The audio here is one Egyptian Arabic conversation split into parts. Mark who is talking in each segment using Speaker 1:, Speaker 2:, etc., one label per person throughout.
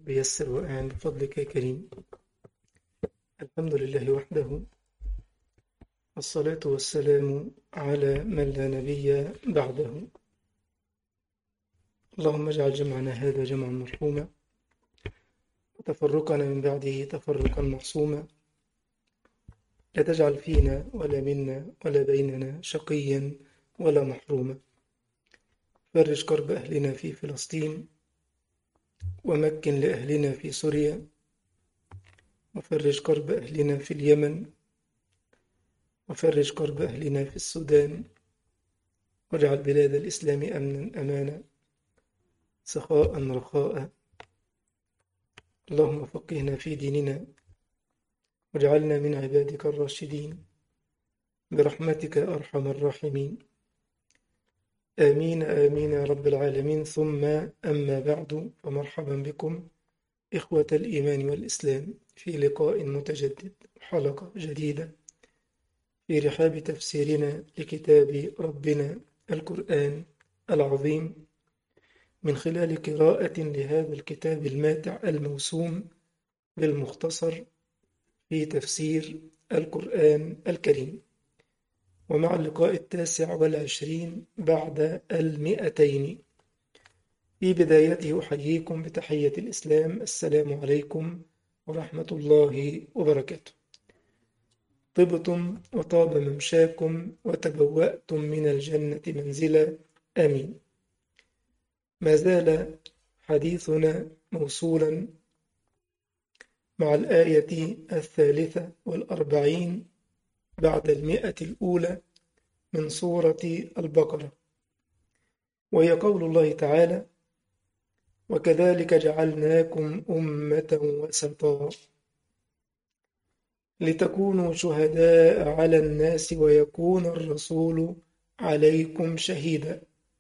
Speaker 1: بيسر وأعن بفضلك يا كريم الحمد لله وحده والصلاة والسلام على من لا نبي بعده اللهم اجعل جمعنا هذا جمعا مرحوما وتفرقنا من بعده تفرقا معصوما لا تجعل فينا ولا منا ولا بيننا شقيا ولا محروما فرج كرب أهلنا في فلسطين ومكن لأهلنا في سوريا وفرج كرب أهلنا في اليمن وفرج كرب أهلنا في السودان واجعل بلاد الإسلام أمنا أمانا سخاء رخاء اللهم فقهنا في ديننا واجعلنا من عبادك الراشدين برحمتك أرحم الراحمين آمين آمين يا رب العالمين ثم أما بعد فمرحبا بكم إخوة الإيمان والإسلام في لقاء متجدد حلقة جديدة في رحاب تفسيرنا لكتاب ربنا القرآن العظيم من خلال قراءة لهذا الكتاب الماتع الموسوم بالمختصر في تفسير القرآن الكريم ومع اللقاء التاسع والعشرين بعد المئتين في بدايته أحييكم بتحية الإسلام السلام عليكم ورحمة الله وبركاته طبتم وطاب ممشاكم وتبوأتم من الجنة منزلا آمين ما زال حديثنا موصولا مع الآية الثالثة والأربعين بعد المئة الأولى من سورة البقرة وهي قول الله تعالى وكذلك جعلناكم أمة وسطا لتكونوا شهداء على الناس ويكون الرسول عليكم شهيدا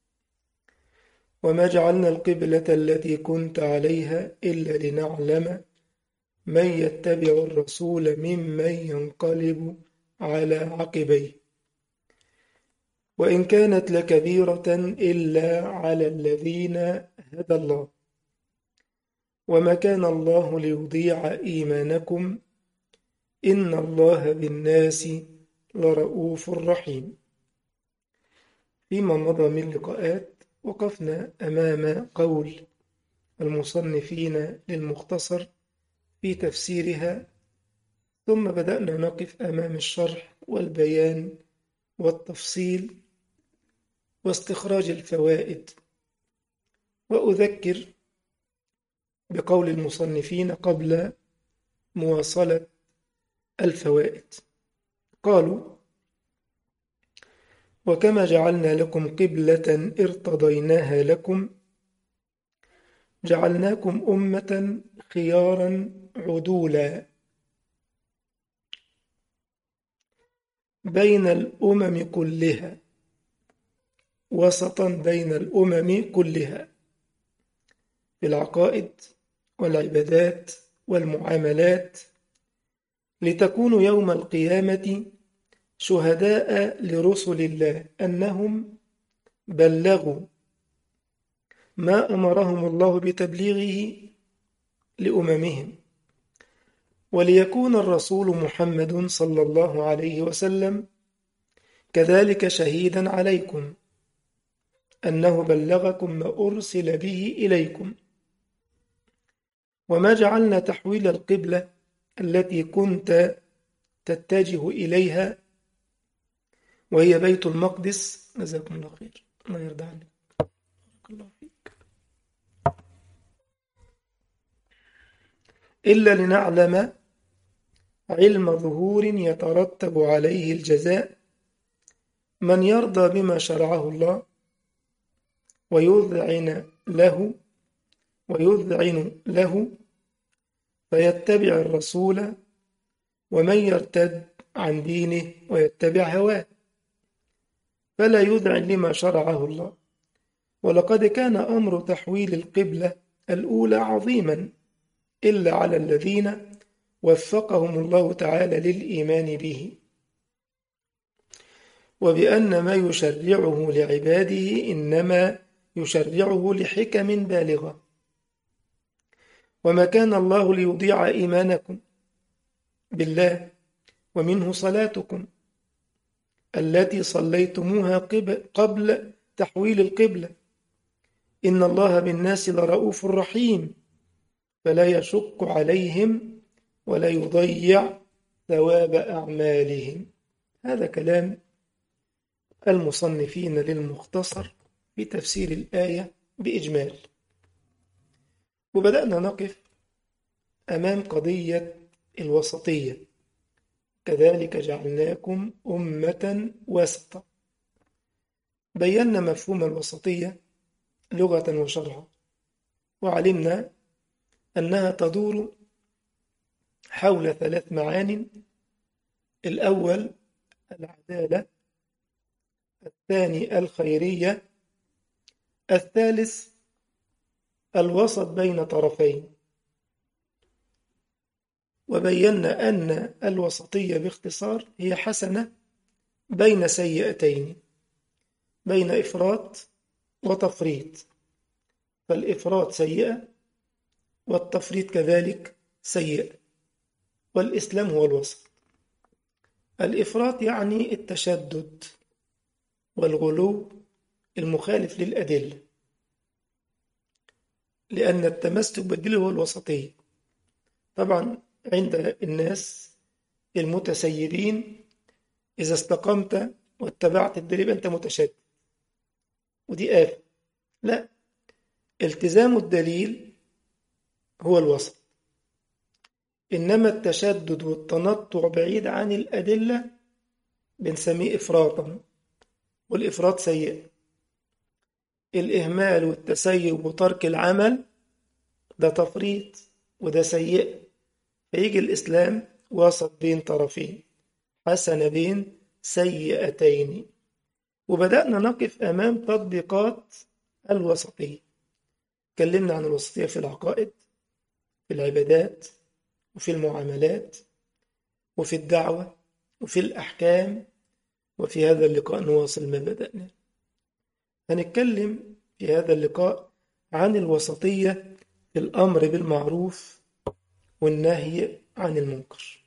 Speaker 1: وما جعلنا القبلة التي كنت عليها إلا لنعلم من يتبع الرسول ممن ينقلب على عقبيه وإن كانت لكبيرة إلا على الذين هدى الله وما كان الله ليضيع إيمانكم إن الله بالناس لرؤوف رحيم فيما مضى من لقاءات وقفنا أمام قول المصنفين للمختصر في تفسيرها ثم بدأنا نقف أمام الشرح والبيان والتفصيل واستخراج الفوائد وأذكر بقول المصنفين قبل مواصلة الفوائد قالوا وكما جعلنا لكم قبلة ارتضيناها لكم جعلناكم أمة خيارا عدولا بين الأمم كلها وسطا بين الأمم كلها في العقائد والعبادات والمعاملات لتكونوا يوم القيامة شهداء لرسل الله أنهم بلغوا ما أمرهم الله بتبليغه لأممهم وليكون الرسول محمد صلى الله عليه وسلم كذلك شهيدا عليكم أنه بلغكم ما أرسل به إليكم وما جعلنا تحويل القبلة التي كنت تتجه إليها وهي بيت المقدس جزاكم الله خير الله يرضى عنك بارك الله فيك إلا لنعلم علم ظهور يترتب عليه الجزاء من يرضى بما شرعه الله ويذعن له ويذعن له فيتبع الرسول ومن يرتد عن دينه ويتبع هواه فلا يذعن لما شرعه الله ولقد كان أمر تحويل القبلة الأولى عظيما إلا على الذين وفقهم الله تعالى للإيمان به وبأن ما يشرعه لعباده إنما يشرعه لحكم بالغة وما كان الله ليضيع إيمانكم بالله ومنه صلاتكم التي صليتموها قبل تحويل القبلة إن الله بالناس لرؤوف رحيم فلا يشق عليهم ولا يضيع ثواب أعمالهم هذا كلام المصنفين للمختصر في تفسير الآية بإجمال وبدأنا نقف أمام قضية الوسطية كذلك جعلناكم أمة وسطا بينا مفهوم الوسطية لغة وشرعا وعلمنا أنها تدور حول ثلاث معان الأول العدالة الثاني الخيرية الثالث الوسط بين طرفين وبينا أن الوسطية باختصار هي حسنة بين سيئتين بين إفراط وتفريط فالإفراط سيئة والتفريط كذلك سيئة والإسلام هو الوسط الإفراط يعني التشدد والغلو المخالف للأدلة لأن التمسك بالدليل هو الوسطية طبعا عند الناس المتسيبين إذا استقمت واتبعت الدليل أنت متشدد ودي آفة لا التزام الدليل هو الوسط إنما التشدد والتنطع بعيد عن الأدلة بنسميه إفراطا والإفراط سيء الإهمال والتسيب وترك العمل ده تفريط وده سيء فيجي الإسلام وسط بين طرفين حسن بين سيئتين وبدأنا نقف أمام تطبيقات الوسطية تكلمنا عن الوسطية في العقائد في العبادات وفي المعاملات وفي الدعوة وفي الأحكام وفي هذا اللقاء نواصل ما بدأنا هنتكلم في هذا اللقاء عن الوسطية في الأمر بالمعروف والنهي عن المنكر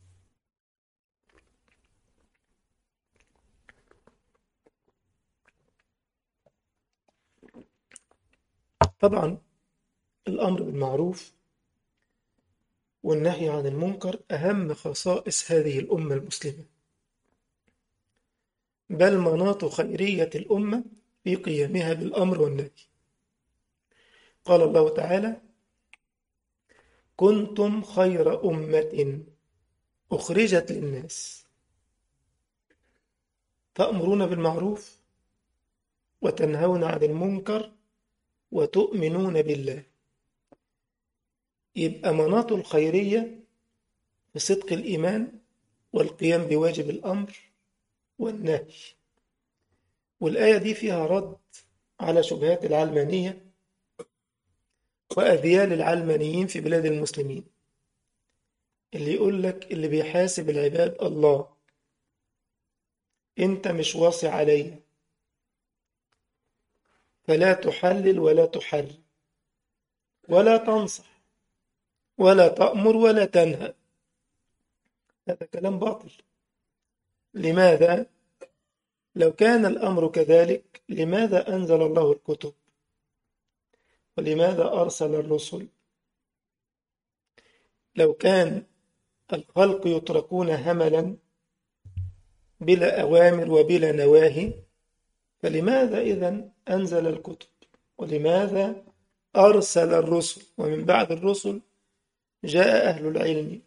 Speaker 1: طبعا الأمر بالمعروف والنهي عن المنكر أهم خصائص هذه الأمة المسلمة بل مناط خيرية الأمة في قيامها بالأمر والنهي قال الله تعالى كنتم خير أمة أخرجت للناس تأمرون بالمعروف وتنهون عن المنكر وتؤمنون بالله يبقى مناط الخيرية في صدق الإيمان والقيام بواجب الأمر والنهي والآية دي فيها رد على شبهات العلمانية وأذيال العلمانيين في بلاد المسلمين اللي يقول لك اللي بيحاسب العباد الله انت مش واصي علي فلا تحلل ولا تحرم ولا تنصح ولا تأمر ولا تنهى هذا كلام باطل لماذا؟ لو كان الأمر كذلك لماذا أنزل الله الكتب ولماذا أرسل الرسل لو كان الخلق يتركون هملا بلا أوامر وبلا نواهي فلماذا إذا أنزل الكتب ولماذا أرسل الرسل ومن بعد الرسل جاء أهل العلم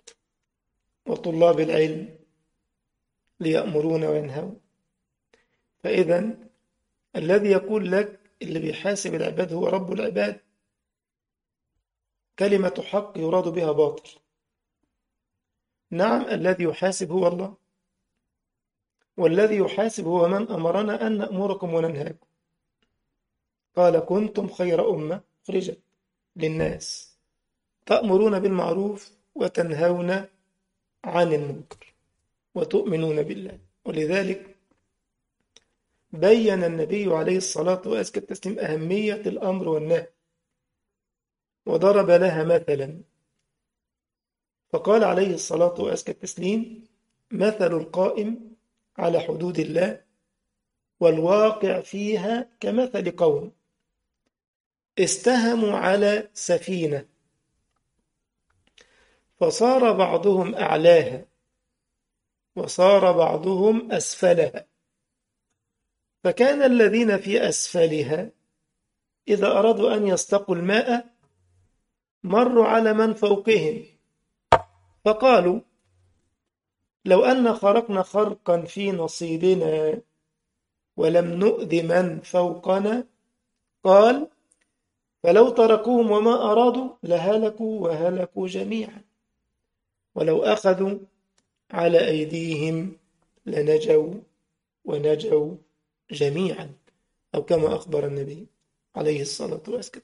Speaker 1: وطلاب العلم ليأمرون وينهون فإذا الذي يقول لك اللي بيحاسب العباد هو رب العباد كلمة حق يراد بها باطل نعم الذي يحاسب هو الله والذي يحاسب هو من أمرنا أن نأمركم وننهاكم قال كنتم خير أمة خرجت للناس تأمرون بالمعروف وتنهون عن المنكر وتؤمنون بالله ولذلك بين النبي عليه الصلاة وأزكى التسليم أهمية الأمر والنهي وضرب لها مثلا فقال عليه الصلاة وأزكى التسليم مثل القائم على حدود الله والواقع فيها كمثل قوم استهموا على سفينة فصار بعضهم أعلاها وصار بعضهم أسفلها فكان الذين في أسفلها إذا أرادوا أن يستقوا الماء مروا على من فوقهم فقالوا لو أن خرقنا خرقا في نصيبنا ولم نؤذ من فوقنا قال فلو تركوهم وما أرادوا لهلكوا وهلكوا جميعا ولو أخذوا على أيديهم لنجوا ونجوا جميعا أو كما أخبر النبي عليه الصلاة والسلام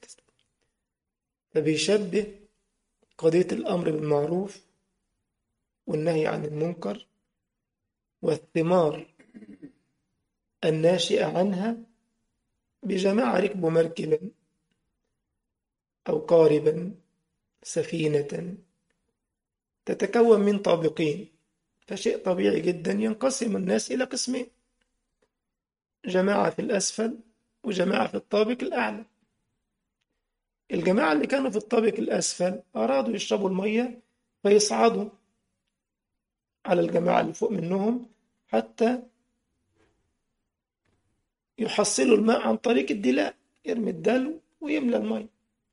Speaker 1: فبيشبه قضية الأمر بالمعروف والنهي عن المنكر والثمار الناشئة عنها بجماعة ركبوا مركبا أو قاربا سفينة تتكون من طابقين فشيء طبيعي جدا ينقسم الناس إلى قسمين جماعة في الأسفل وجماعة في الطابق الأعلى الجماعة اللي كانوا في الطابق الأسفل أرادوا يشربوا المية فيصعدوا على الجماعة اللي فوق منهم حتى يحصلوا الماء عن طريق الدلاء يرمي الدلو ويملى الماء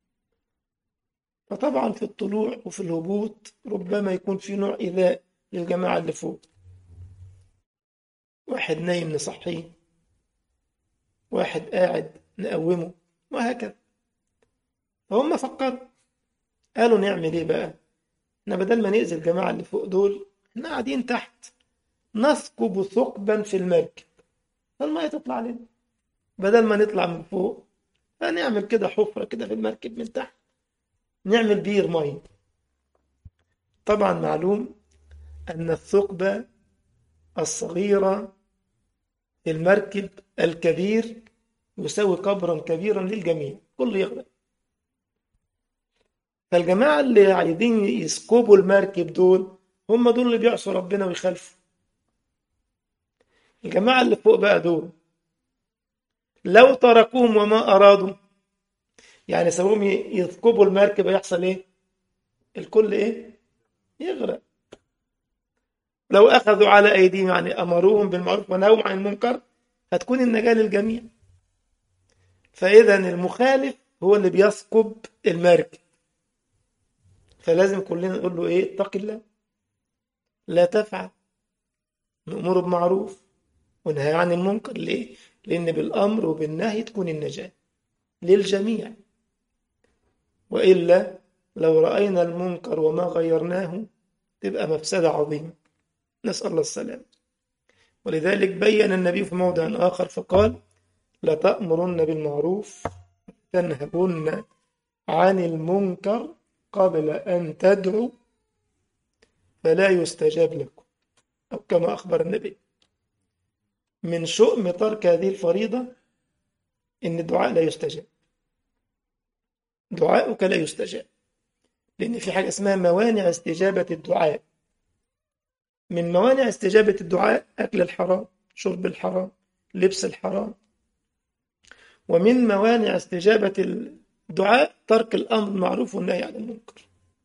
Speaker 1: فطبعا في الطلوع وفي الهبوط ربما يكون في نوع إيذاء للجماعة اللي فوق واحد نايم نصحيه واحد قاعد نقومه وهكذا فهم فكروا قالوا نعمل ايه بقى احنا بدل ما نأذي الجماعة اللي فوق دول احنا قاعدين تحت نثقب ثقبا في المركب فالمية تطلع لنا بدل ما نطلع من فوق فنعمل كده حفرة كده في المركب من تحت نعمل بير مية طبعا معلوم أن الثقبة الصغيرة في المركب الكبير يساوي قبرا كبيرا للجميع كله يغرق فالجماعة اللي عايزين يسكبوا المركب دول هم دول اللي بيعصوا ربنا ويخالفوا الجماعة اللي فوق بقى دول لو تركوهم وما أرادوا يعني سووهم يثقبوا المركب يحصل ايه الكل ايه يغرق لو أخذوا على أيديهم يعني أمروهم بالمعروف ونهوا عن المنكر هتكون النجاة للجميع فإذا المخالف هو اللي بيثقب المركب فلازم كلنا نقول له إيه اتق الله لا تفعل نأمره بمعروف ونهى عن المنكر ليه؟ لأن بالأمر وبالنهي تكون النجاة للجميع وإلا لو رأينا المنكر وما غيرناه تبقى مفسدة عظيمة نسأل الله السلام ولذلك بين النبي في موضع آخر فقال لتأمرن بالمعروف تنهبن عن المنكر قبل أن تدعوا فلا يستجاب لكم أو كما أخبر النبي من شؤم ترك هذه الفريضة إن الدعاء لا يستجاب دعاؤك لا يستجاب لأن في حاجة اسمها موانع استجابة الدعاء من موانع استجابة الدعاء أكل الحرام شرب الحرام لبس الحرام ومن موانع استجابة الدعاء ترك الأمر المعروف والنهي عن المنكر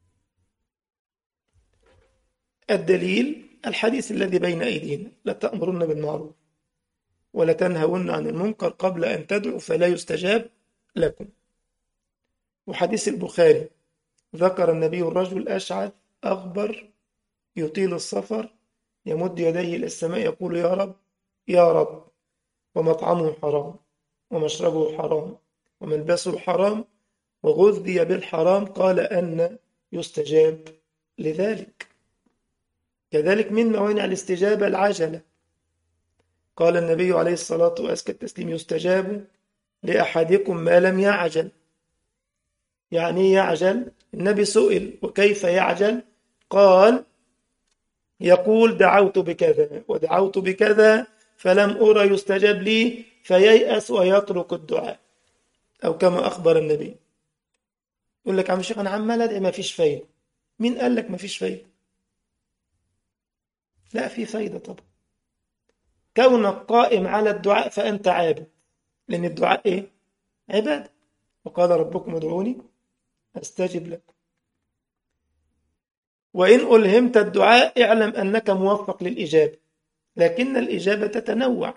Speaker 1: الدليل الحديث الذي بين أيدينا لا تأمرن بالمعروف ولا تنهون عن المنكر قبل أن تدعوا فلا يستجاب لكم وحديث البخاري ذكر النبي الرجل أشعث أغبر يطيل السفر يمد يديه إلى السماء يقول يا رب يا رب ومطعمه حرام ومشربه حرام وملبسه حرام وغذي بالحرام قال أن يستجاب لذلك كذلك من موانع الاستجابة العجلة قال النبي عليه الصلاة وأزكى التسليم يستجاب لأحدكم ما لم يعجل يعني يعجل النبي سئل وكيف يعجل قال يقول دعوت بكذا ودعوت بكذا فلم أرى يستجاب لي فييأس ويترك الدعاء أو كما أخبر النبي يقول لك عم الشيخ أنا عمال أدعي ما فيش فايدة مين قال لك ما فيش فايدة لا في فايدة طبعا كونك قائم على الدعاء فأنت عابد لأن الدعاء إيه؟ عبادة وقال ربكم ادعوني أستجب لكم وإن ألهمت الدعاء اعلم أنك موفق للإجابة لكن الإجابة تتنوع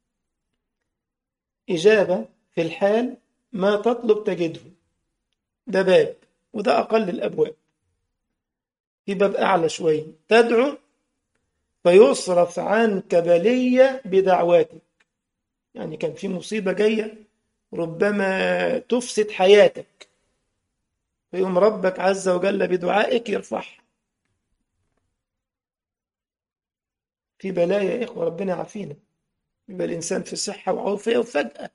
Speaker 1: إجابة في الحال ما تطلب تجده ده باب وده أقل الأبواب في باب أعلى شوية تدعو فيصرف عنك بلية بدعواتك يعني كان في مصيبة جاية ربما تفسد حياتك فيقوم ربك عز وجل بدعائك يرفعها في بلايا يا إخوة ربنا يعافينا يبقى الإنسان في صحة وعافية وفجأة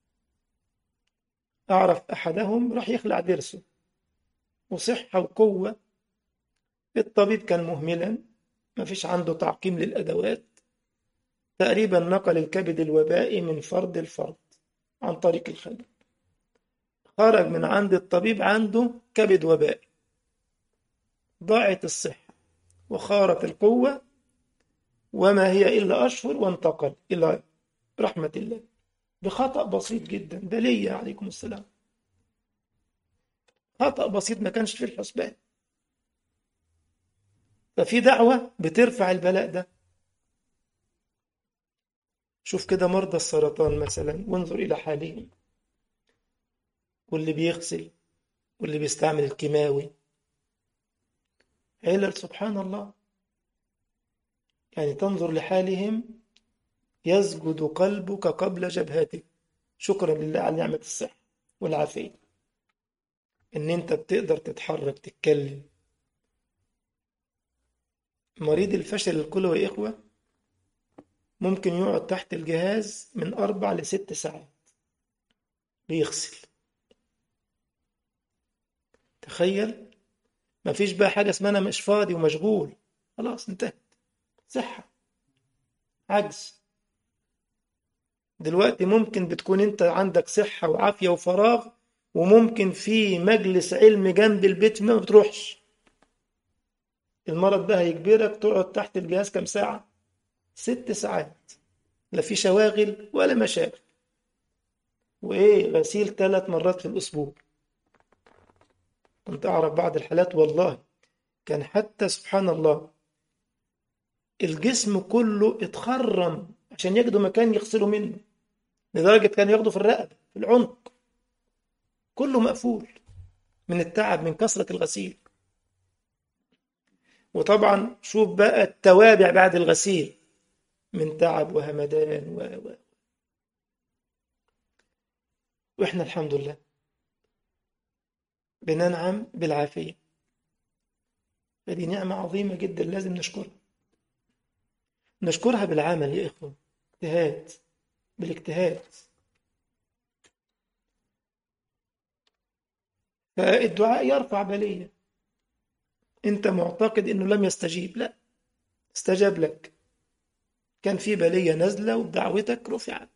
Speaker 1: أعرف أحدهم راح يخلع ضرسه وصحة وقوة الطبيب كان مهملا ما فيش عنده تعقيم للأدوات تقريبا نقل الكبد الوبائي من فرد لفرد عن طريق الخلع خرج من عند الطبيب عنده كبد وبائي ضاعت الصحة وخارت القوة وما هي إلا أشهر وانتقل إلى رحمة الله بخطأ بسيط جدا بلية عليكم السلام خطأ بسيط ما كانش في الحسبان ففي دعوة بترفع البلاء ده شوف كده مرضى السرطان مثلا وانظر إلى حالهم واللي بيغسل واللي بيستعمل الكيماوي علل سبحان الله يعني تنظر لحالهم يسجد قلبك قبل جبهتك شكرا لله على نعمة الصحة والعافية إن أنت بتقدر تتحرك تتكلم مريض الفشل الكلوي يا إخوة ممكن يقعد تحت الجهاز من أربع لست ساعات بيغسل تخيل مفيش بقى حاجة اسمها أنا مش فاضي ومشغول خلاص انتهت صحة عجز دلوقتي ممكن بتكون انت عندك صحة وعافية وفراغ وممكن في مجلس علم جنب البيت ما بتروحش المرض ده هيجبرك تقعد تحت الجهاز كام ساعة ست ساعات لا في شواغل ولا مشاغل وايه غسيل ثلاث مرات في الاسبوع كنت اعرف بعض الحالات والله كان حتى سبحان الله الجسم كله اتخرم عشان يجدوا مكان يغسلوا منه لدرجة كان ياخدوا في الرقبة في العنق كله مقفول من التعب من كثرة الغسيل وطبعا شوف بقى التوابع بعد الغسيل من تعب وهمدان و... و... واحنا الحمد لله بننعم بالعافية فدي نعمة عظيمة جدا لازم نشكرها نشكرها بالعمل يا إخوة اجتهاد بالاجتهاد فالدعاء يرفع بلية انت معتقد انه لم يستجيب لا استجاب لك كان في بلية نازلة وبدعوتك رفعت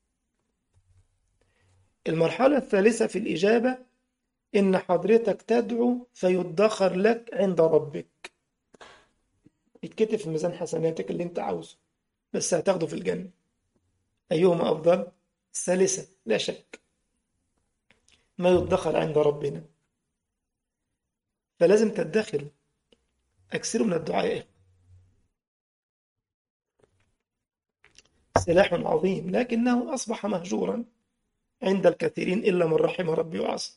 Speaker 1: المرحلة الثالثة في الإجابة إن حضرتك تدعو فيدخر لك عند ربك يتكتب في ميزان حسناتك اللي انت عاوزه بس هتاخده في الجنة أيهما أفضل الثالثة لا شك ما يدخر عند ربنا فلازم تدخر أكثروا من الدعاء سلاح عظيم لكنه أصبح مهجورا عند الكثيرين إلا من رحم ربي وعصى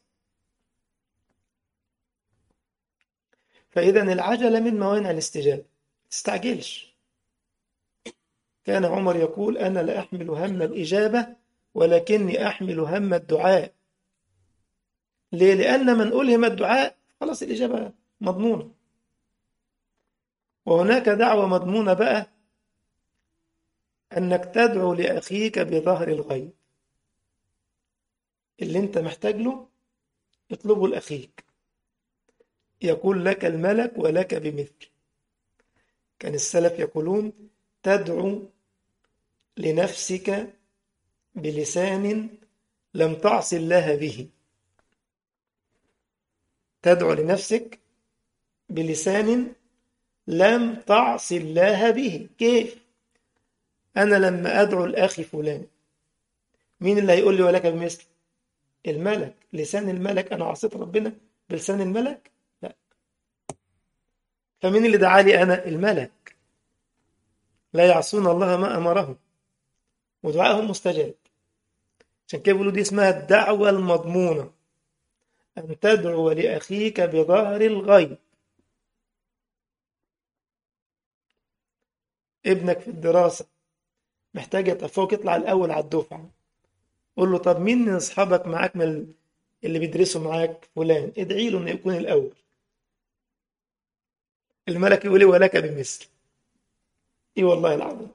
Speaker 1: فإذا العجلة من موانع الاستجابة تستعجلش كان عمر يقول أنا لا أحمل هم الإجابة ولكني أحمل هم الدعاء ليه؟ لأن من ألهم الدعاء خلاص الإجابة مضمونة وهناك دعوة مضمونة بقى أنك تدعو لأخيك بظهر الغيب اللي أنت محتاج له اطلبه لأخيك يقول لك الملك ولك بمثل كان السلف يقولون تدعو لنفسك بلسان لم تعص الله به تدعو لنفسك بلسان لم تعص الله به كيف أنا لما أدعو لأخي فلان مين اللي هيقول لي ولك بمثل الملك لسان الملك أنا عصيت ربنا بلسان الملك لا فمين اللي دعا لي أنا الملك لا يعصون الله ما أمرهم ودعائهم مستجاب عشان كده بيقولوا دي اسمها الدعوة المضمونة أن تدعو لأخيك بظهر الغيب ابنك في الدراسة محتاج يتفوق يطلع الأول على الدفعة قول له طب مين من أصحابك معاك من اللي بيدرسوا معاك فلان ادعي له إنه يكون الأول الملك يقول لي ولك بمثل إيه والله العظيم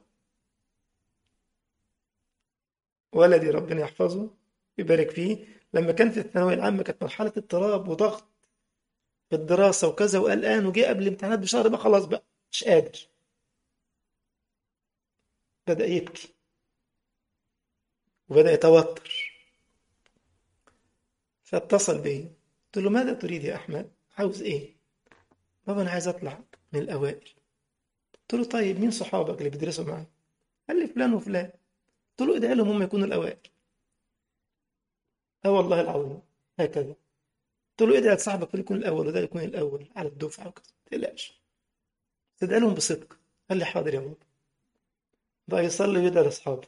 Speaker 1: ولدي ربنا يحفظه يبارك فيه لما كان في الثانوية العامة كانت مرحلة اضطراب وضغط في الدراسة وكذا وقلقان وجه قبل الامتحانات بشهر بقى خلاص بقى مش قادر بدأ يبكي وبدأ يتوتر فاتصل بي قلت له ماذا تريد يا أحمد عاوز إيه بابا أنا عايز أطلع من الأوائل قلت له طيب مين صحابك اللي بيدرسوا معاك قال لي فلان وفلان قلت له ادعي لهم هم يكونوا الأوائل اه والله العظيم هكذا قلت له ادعي لصاحبك يكون الأول وده يكون الأول على الدفعة وكذا ما تقلقش تدعي لهم بصدق قال لي حاضر يا بابا بقى يصلي ويدعي لأصحابه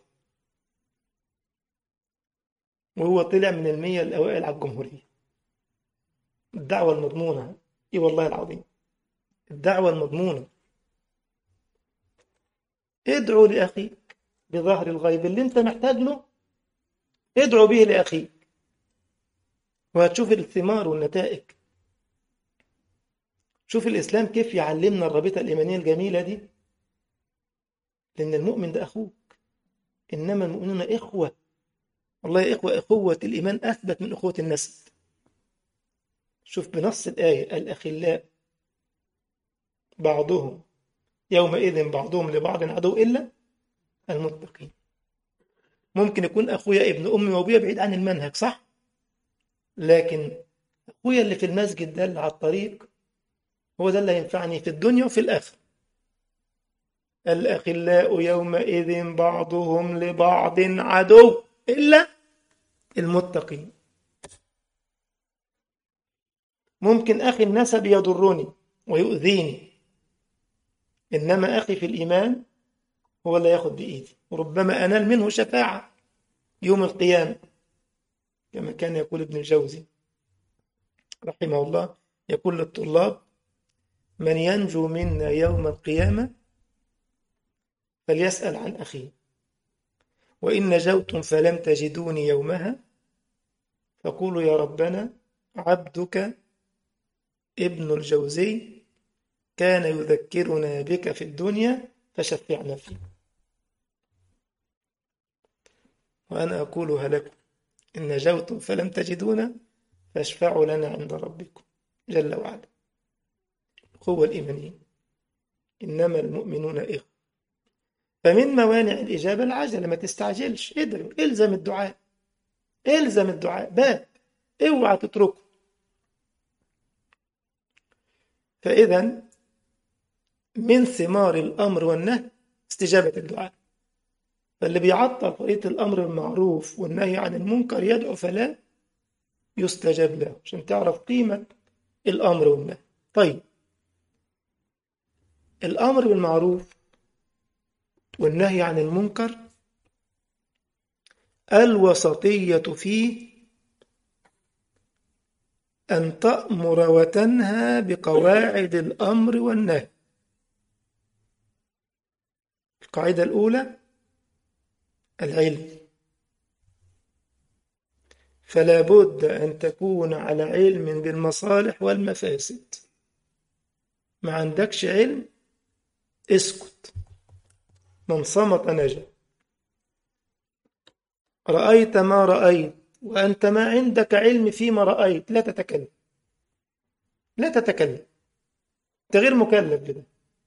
Speaker 1: وهو طلع من المية الأوائل على الجمهورية الدعوة المضمونة إيه والله العظيم الدعوة المضمونة ادعو لأخيك بظهر الغيب اللي انت محتاج له ادعو به لأخيك وهتشوف الثمار والنتائج شوف الإسلام كيف يعلمنا الرابطة الإيمانية الجميلة دي لأن المؤمن ده أخوك إنما المؤمنون إخوة والله يا إخوة أخوة الإيمان أثبت من أخوة النسب شوف بنص الآية الأخلاء بعضهم يومئذ بعضهم لبعض عدو إلا المتقين ممكن يكون أخويا ابن أمي وأبويا بعيد عن المنهج صح؟ لكن أخويا اللي في المسجد ده اللي على الطريق هو ده اللي هينفعني في الدنيا وفي الآخرة الأخلاء يومئذ بعضهم لبعض عدو إلا المتقين ممكن أخي النسب يضرني ويؤذيني إنما أخي في الإيمان هو اللي ياخد بإيدي وربما أنال منه شفاعة يوم القيامة كما كان يقول ابن الجوزي رحمه الله يقول للطلاب من ينجو منا يوم القيامة فليسأل عن أخيه وإن نجوتم فلم تجدوني يومها فقولوا يا ربنا عبدك ابن الجوزي كان يذكرنا بك في الدنيا فشفعنا فيه وأنا أقولها لكم إن نجوتم فلم تجدونا فاشفعوا لنا عند ربكم جل وعلا قوة الإيمانية إنما المؤمنون إخوة فمن موانع الإجابة العجلة ما تستعجلش ادعو الزم الدعاء الزم الدعاء باب اوعى تتركه فإذا من ثمار الأمر والنهي استجابة الدعاء فاللي بيعطل طريقة الأمر بالمعروف والنهي عن المنكر يدعو فلا يستجاب له عشان تعرف قيمة الأمر والنهي طيب الأمر بالمعروف والنهي عن المنكر الوسطية فيه أن تأمر وتنهى بقواعد الأمر والنهي القاعدة الأولى العلم فلا بد أن تكون على علم بالمصالح والمفاسد ما عندكش علم اسكت من صمت نجا رأيت ما رأيت وأنت ما عندك علم فيما رأيت لا تتكلم لا تتكلم أنت غير مكلف بده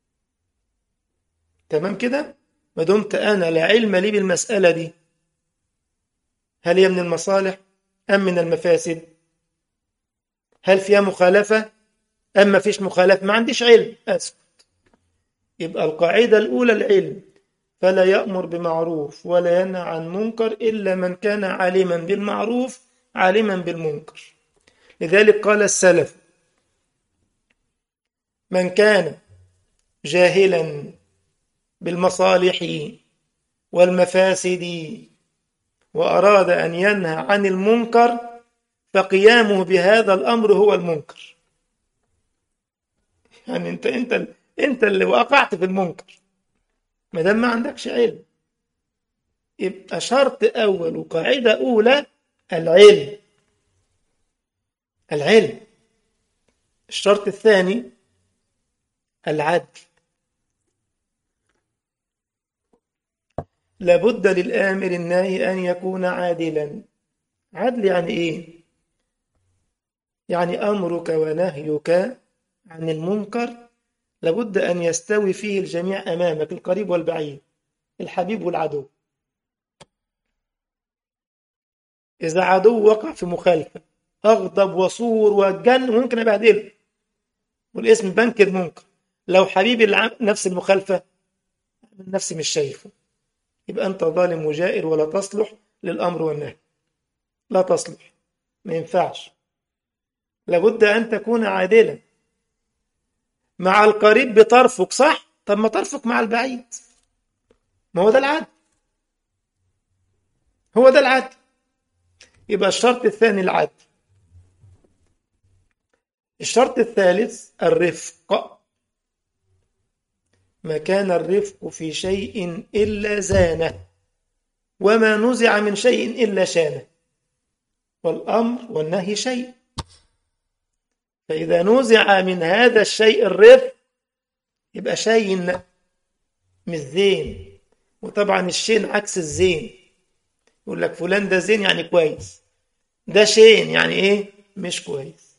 Speaker 1: تمام كده ما دمت أنا لا علم لي بالمسألة دي هل هي من المصالح أم من المفاسد هل فيها مخالفة أما فيش مخالفة ما عنديش علم أسكت يبقى القاعدة الأولى العلم فلا يأمر بمعروف ولا ينهى عن منكر إلا من كان عالما بالمعروف عالما بالمنكر لذلك قال السلف من كان جاهلا بالمصالح والمفاسد وأراد أن ينهى عن المنكر فقيامه بهذا الأمر هو المنكر يعني أنت أنت أنت اللي وقعت في المنكر ما دام ما عندكش علم يبقى شرط أول وقاعدة أولى العلم العلم الشرط الثاني العدل لابد للآمر الناهي أن يكون عادلا عدل يعني إيه؟ يعني أمرك ونهيك عن المنكر لابد أن يستوي فيه الجميع أمامك القريب والبعيد الحبيب والعدو إذا عدو وقع في مخالفة أغضب وصور وجن ممكن أبهدله والاسم بنك المنكر لو حبيبي نفس المخالفة نفسي مش شايفه يبقى أنت ظالم وجائر ولا تصلح للأمر والنهي لا تصلح ما ينفعش لابد أن تكون عادلا مع القريب بطرفك صح طب ما طرفك مع البعيد ما هو ده العدل هو ده العدل يبقى الشرط الثاني العدل الشرط الثالث الرفق ما كان الرفق في شيء إلا زانه وما نزع من شيء إلا شانه والأمر والنهي شيء فإذا نزع من هذا الشيء الرفق يبقى شيء مش زين وطبعا الشين عكس الزين يقول لك فلان ده زين يعني كويس ده شين يعني ايه مش كويس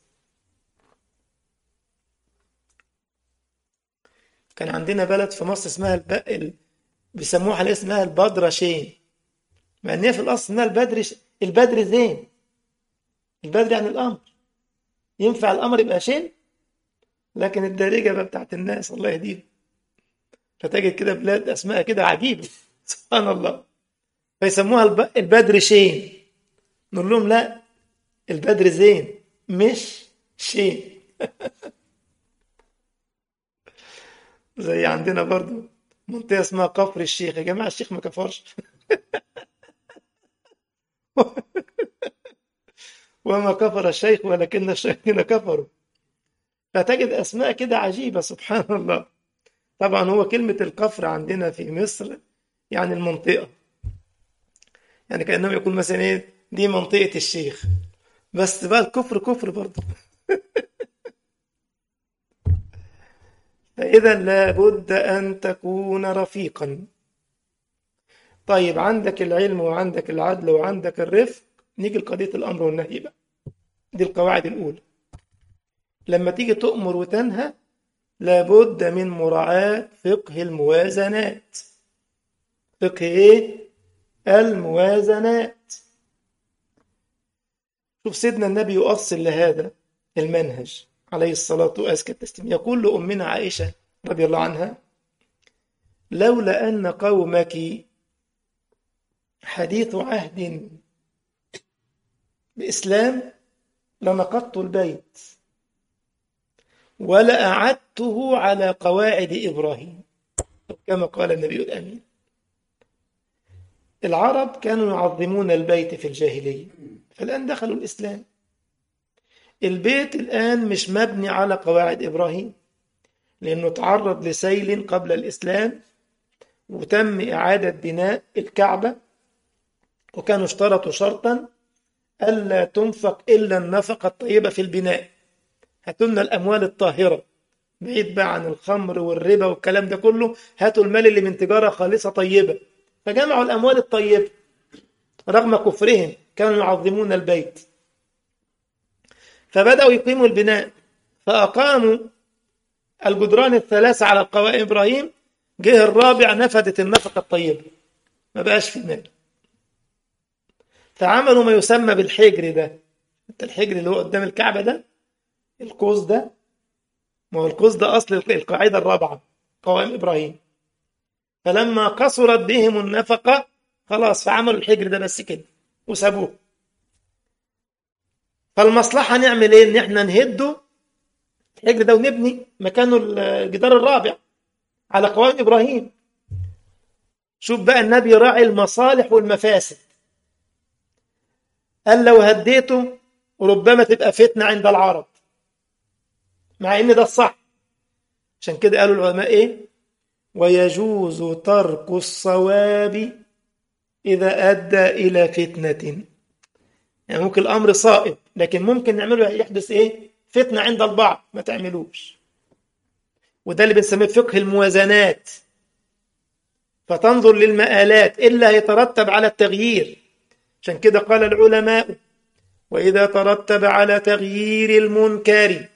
Speaker 1: كان عندنا بلد في مصر اسمها الب... ال... بيسموها على اسمها البدرة شين مع ان هي في الاصل اسمها البدر ش... البدر زين البدر يعني الامر ينفع الامر يبقى شين لكن الدارجه بقى بتاعت الناس الله يهديهم فتجد كده بلاد اسماء كده عجيبه سبحان الله فيسموها الب... البدر شين نقول لهم لا البدر زين مش شين زي عندنا برضو منطقة اسمها كفر الشيخ يا جماعة الشيخ ما كفرش وما كفر الشيخ ولكن الشيخين كفروا فتجد أسماء كده عجيبة سبحان الله طبعا هو كلمة الكفر عندنا في مصر يعني المنطقة يعني كأنهم يقول مثلا ايه دي منطقة الشيخ بس بقى الكفر كفر برضه فإذا لابد أن تكون رفيقا طيب عندك العلم وعندك العدل وعندك الرفق نيجي لقضية الأمر والنهي بقى دي القواعد الأولى لما تيجي تؤمر وتنهى لابد من مراعاة فقه الموازنات فقه إيه؟ الموازنات شوف سيدنا النبي يؤصل لهذا المنهج عليه الصلاة وأزكى التسليم يقول لأمنا عائشة رضي الله عنها لولا أن قومك حديث عهد بإسلام لنقضت البيت ولأعدته على قواعد إبراهيم كما قال النبي الأمين العرب كانوا يعظمون البيت في الجاهلية فالآن دخلوا الإسلام البيت الآن مش مبني على قواعد إبراهيم لأنه تعرض لسيل قبل الإسلام وتم إعادة بناء الكعبة وكانوا اشترطوا شرطا ألا تنفق إلا النفقة الطيبة في البناء هاتوا لنا الأموال الطاهرة بعيد بقى عن الخمر والربا والكلام ده كله هاتوا المال اللي من تجارة خالصة طيبة فجمعوا الأموال الطيبة رغم كفرهم كانوا يعظمون البيت فبدأوا يقيموا البناء فأقاموا الجدران الثلاثة على قوائم إبراهيم جه الرابع نفدت النفقة الطيبة ما بقاش في مال فعملوا ما يسمى بالحجر ده انت الحجر اللي هو قدام الكعبة ده القوس ده ما هو القوس ده أصل القاعدة الرابعة قوائم إبراهيم فلما قصرت بهم النفقة خلاص فعملوا الحجر ده بس كده وسابوه فالمصلحة نعمل ايه ان احنا نهده الحجر ده ونبني مكانه الجدار الرابع على قوائم ابراهيم شوف بقى النبي راعي المصالح والمفاسد قال لو هديته ربما تبقى فتنة عند العرب مع ان ده الصح عشان كده قالوا العلماء ايه ويجوز ترك الصواب إذا أدى إلى فتنة يعني ممكن الأمر صائب لكن ممكن نعمله يحدث إيه فتنة عند البعض ما تعملوش وده اللي بنسميه فقه الموازنات فتنظر للمآلات إلا يترتب على التغيير عشان كده قال العلماء وإذا ترتب على تغيير المنكر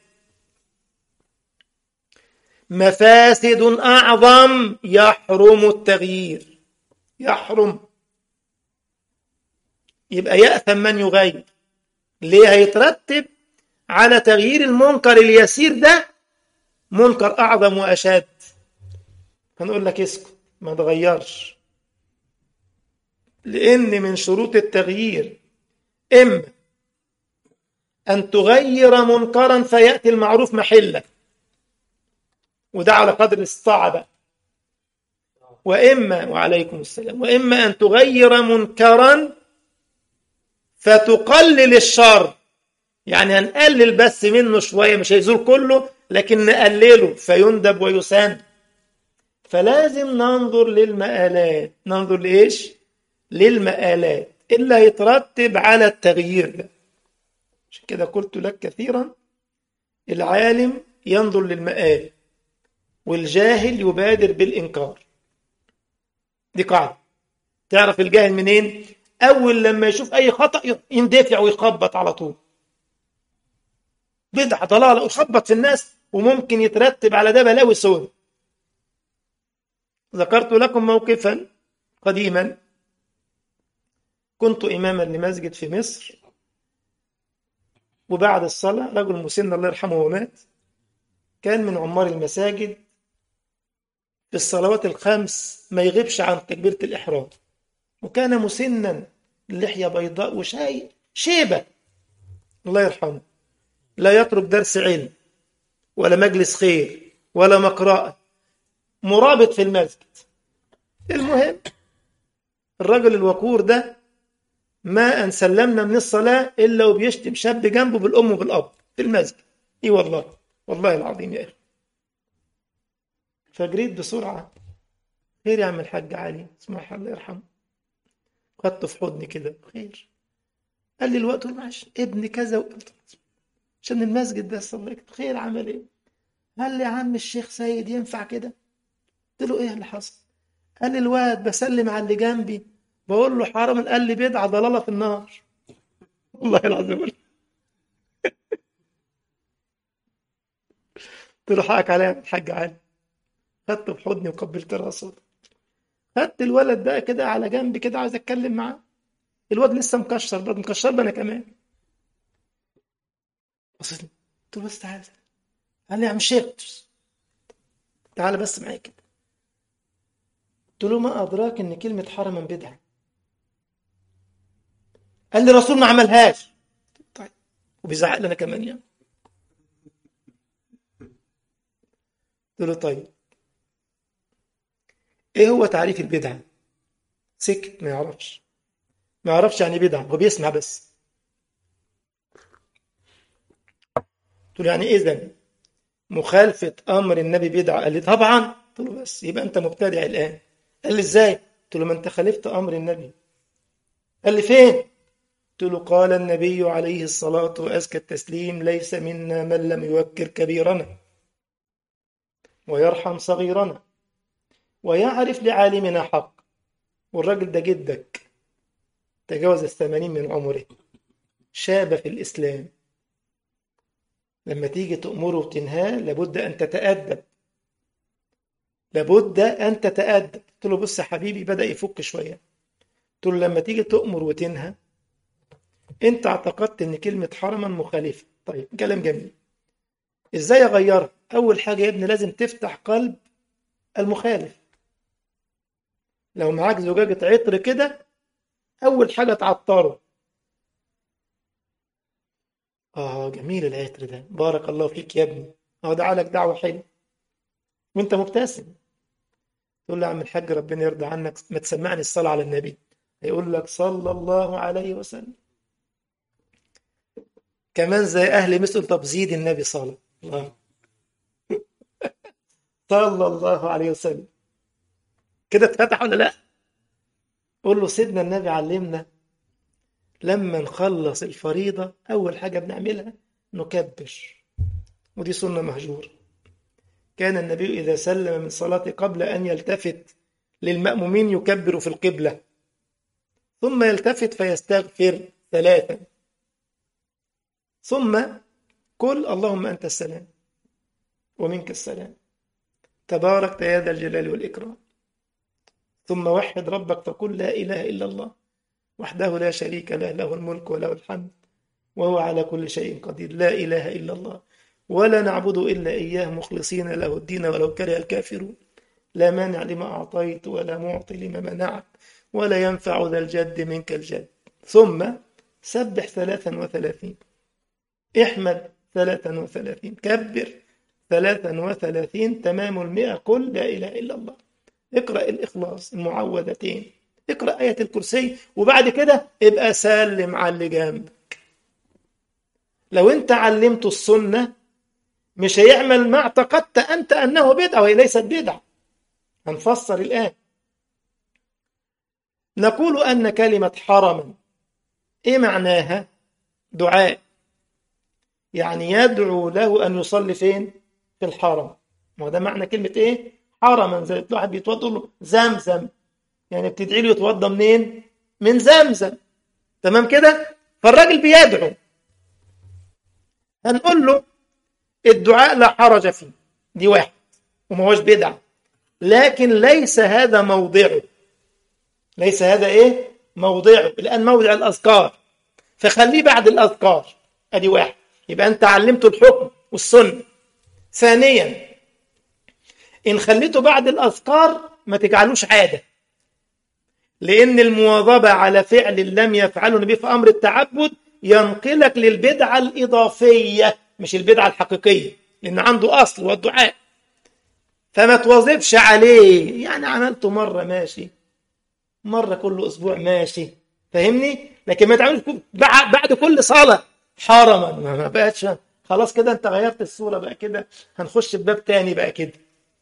Speaker 1: مفاسد أعظم يحرم التغيير يحرم يبقى يأثم من يغير ليه هيترتب على تغيير المنكر اليسير ده منكر أعظم وأشد هنقول لك اسكت ما تغيرش لأن من شروط التغيير إما أن تغير منكرا فيأتي المعروف محله وده على قدر الاستطاعة بقى وإما وعليكم السلام وإما أن تغير منكرا فتقلل الشر يعني هنقلل بس منه شوية مش هيزول كله لكن نقلله فيندب ويسان فلازم ننظر للمآلات ننظر لإيش للمآلات إلا يترتب على التغيير ده عشان كده قلت لك كثيرا العالم ينظر للمآل والجاهل يبادر بالإنكار دي قاعدة تعرف الجاهل منين أول لما يشوف أي خطأ يندفع ويخبط على طول بدعة ضلالة ويخبط في الناس وممكن يترتب على ده بلاوي سود ذكرت لكم موقفا قديما كنت إماما لمسجد في مصر وبعد الصلاة رجل مسن الله يرحمه ومات كان من عمار المساجد في الصلوات الخمس ما يغيبش عن تكبيرة الإحرام وكان مسنا اللحية بيضاء وشاي شيبة الله يرحمه لا يترك درس علم ولا مجلس خير ولا مقرأة مرابط في المسجد المهم الرجل الوقور ده ما أن سلمنا من الصلاة إلا وبيشتم شاب جنبه بالأم وبالأب في المسجد إي والله والله العظيم يا أخي فجريت بسرعة خير يا عم الحاج علي اسمح الله يرحمه خدته في حضني كده خير قال لي الوقت معلش ابن كذا وقلت عشان المسجد ده صليت خير عمل ايه قال لي يا عم الشيخ سيد ينفع كده قلت له ايه اللي حصل قال لي الواد بسلم على اللي جنبي بقول له حرام قال لي بدعه ضلاله في النار والله العظيم قلت له حقك عليا يا الحاج علي خدته في حضني وقبلت راسه خدت الولد ده كده على جنب كده عايز اتكلم معاه الواد لسه مكشر برضه مكشر انا كمان بصيت قلت له بس تعالى قال لي يا عم شيخ تعالى بس معايا كده قلت له ما ادراك ان كلمه حرما بدعه قال لي الرسول ما عملهاش طيب وبيزعق لنا كمان يعني قلت له طيب ايه هو تعريف البدعه سكت ما يعرفش ما يعرفش يعني بدعه هو بيسمع بس قلت له يعني اذا مخالفه امر النبي بدعه قال لي طبعا قلت له بس يبقى انت مبتدع الان قال لي ازاي قلت له ما انت خالفت امر النبي قال لي فين قلت له قال النبي عليه الصلاه وازكى التسليم ليس منا من لم يوكر كبيرنا ويرحم صغيرنا ويعرف لعالمنا حق والراجل ده جدك تجاوز الثمانين من عمره شاب في الإسلام لما تيجي تأمره وتنهاه لابد أن تتأدب لابد أن تتأدب قلت له بص يا حبيبي بدأ يفك شوية قلت له لما تيجي تأمر وتنهى أنت اعتقدت أن كلمة حرما مخالفة طيب كلام جميل ازاي اغيرها اول حاجه يا ابني لازم تفتح قلب المخالف لو معاك زجاجه عطر كده اول حاجه تعطره اه جميل العطر ده بارك الله فيك يا ابني اه دعا لك دعوه حلوه وانت مبتسم تقول له يا عم الحاج ربنا يرضى عنك ما تسمعني الصلاه على النبي هيقول لك صلى الله عليه وسلم كمان زي اهل مصر طب زيد النبي صلى الله صلى الله عليه وسلم كده اتفتح ولا لا قول له سيدنا النبي علمنا لما نخلص الفريضة أول حاجة بنعملها نكبر ودي سنة مهجورة كان النبي إذا سلم من صلاة قبل أن يلتفت للمأمومين يكبر في القبلة ثم يلتفت فيستغفر ثلاثا ثم قل اللهم أنت السلام ومنك السلام تبارك يا ذا الجلال والإكرام ثم وحد ربك فقل لا إله إلا الله وحده لا شريك له له الملك وله الحمد وهو على كل شيء قدير لا إله إلا الله ولا نعبد إلا إياه مخلصين له الدين ولو كره الكافرون لا مانع لما أعطيت ولا معطي لما منعت ولا ينفع ذا الجد منك الجد ثم سبح ثلاثا وثلاثين احمد ثلاثا وثلاثين كبر ثلاثا وثلاثين تمام المئة قل لا إله إلا الله اقرأ الإخلاص المعوذتين اقرأ آية الكرسي وبعد كده ابقى سلم على اللي جنبك لو انت علمته السنة مش هيعمل ما اعتقدت أنت أنه بدعة وهي ليست بدعة هنفسر الآن نقول أن كلمة حرما إيه معناها دعاء يعني يدعو له أن يصلي فين في الحرم ما ده معنى كلمة إيه حرما زي الواحد بيتوضى له زمزم يعني بتدعي له يتوضى منين من زمزم تمام كده فالراجل بيدعو هنقول له الدعاء لا حرج فيه دي واحد وما هوش بدعة لكن ليس هذا موضعه ليس هذا ايه موضعه الان موضع الاذكار فخليه بعد الاذكار ادي واحد يبقى انت علمته الحكم والسنه ثانيا ان خليته بعد الاذكار ما تجعلوش عاده لان المواظبه على فعل لم يفعله النبي في امر التعبد ينقلك للبدعه الاضافيه مش البدعه الحقيقيه لان عنده اصل والدعاء فما تواظبش عليه يعني عملته مره ماشي مره كل اسبوع ماشي فاهمني لكن ما تعملش بعد كل صلاه حرما ما بقتش خلاص كده انت غيرت الصوره بقى كده هنخش بباب تاني بقى كده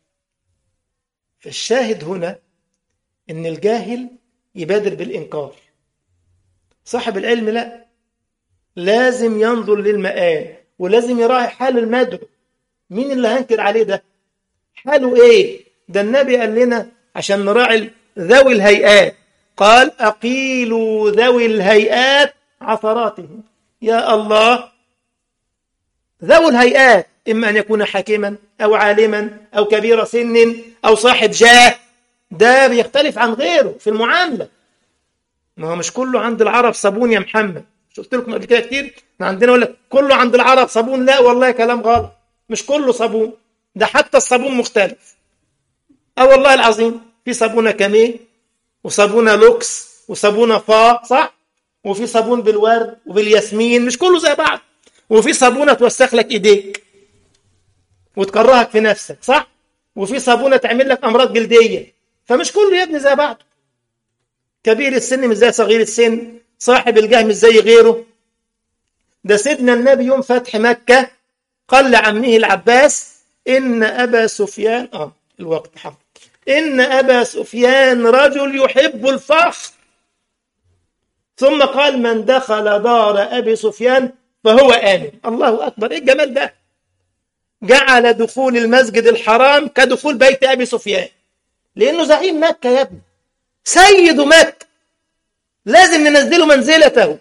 Speaker 1: فالشاهد هنا ان الجاهل يبادر بالانكار صاحب العلم لا لازم ينظر للمآل ولازم يراعي حال المدعو مين اللي هنكر عليه ده حاله ايه ده النبي قال لنا عشان نراعي ذوي الهيئات قال أقيلوا ذوي الهيئات عثراتهم يا الله ذوي الهيئات إما أن يكون حاكما أو عالما أو كبير سن أو صاحب جاه ده بيختلف عن غيره في المعاملة ما هو مش كله عند العرب صابون يا محمد شفت لكم قبل كده كتير عندنا يقول لك كله عند العرب صابون لا والله كلام غلط مش كله صابون ده حتى الصابون مختلف اه والله العظيم في صابونه كاميه وصابونه لوكس وصابونه فا صح وفي صابون بالورد وبالياسمين مش كله زي بعض وفي صابونه توسخ لك ايديك وتكرهك في نفسك صح وفي صابونه تعمل لك امراض جلديه فمش كله يا ابني زي بعض كبير السن مش زي صغير السن صاحب الجاه مش زي غيره ده سيدنا النبي يوم فتح مكه قال لعمه العباس إن أبا سفيان آه الوقت حق إن أبا سفيان رجل يحب الفخر ثم قال من دخل دار أبي سفيان فهو آمن الله أكبر إيه الجمال ده جعل دخول المسجد الحرام كدخول بيت أبي سفيان لأنه زعيم مكة يا ابني سيد مكة لازم ننزله منزلته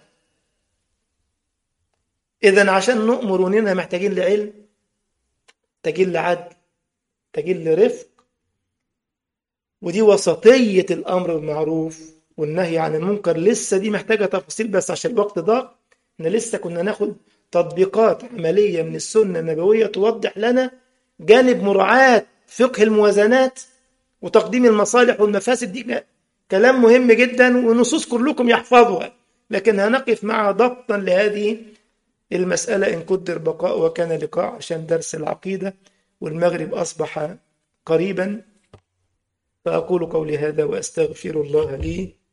Speaker 1: إذا عشان نؤمر وننهى محتاجين لعلم محتاجين لعدل محتاجين لرفق ودي وسطية الأمر بالمعروف والنهي عن المنكر لسه دي محتاجة تفاصيل بس عشان الوقت ضاق احنا لسه كنا ناخد تطبيقات عملية من السنة النبوية توضح لنا جانب مراعاة فقه الموازنات وتقديم المصالح والمفاسد دي كلام مهم جدا ونصوص كلكم يحفظها لكن هنقف معها ضبطا لهذه المسألة إن قدر بقاء وكان لقاء عشان درس العقيدة والمغرب أصبح قريبا فأقول قولي هذا وأستغفر الله لي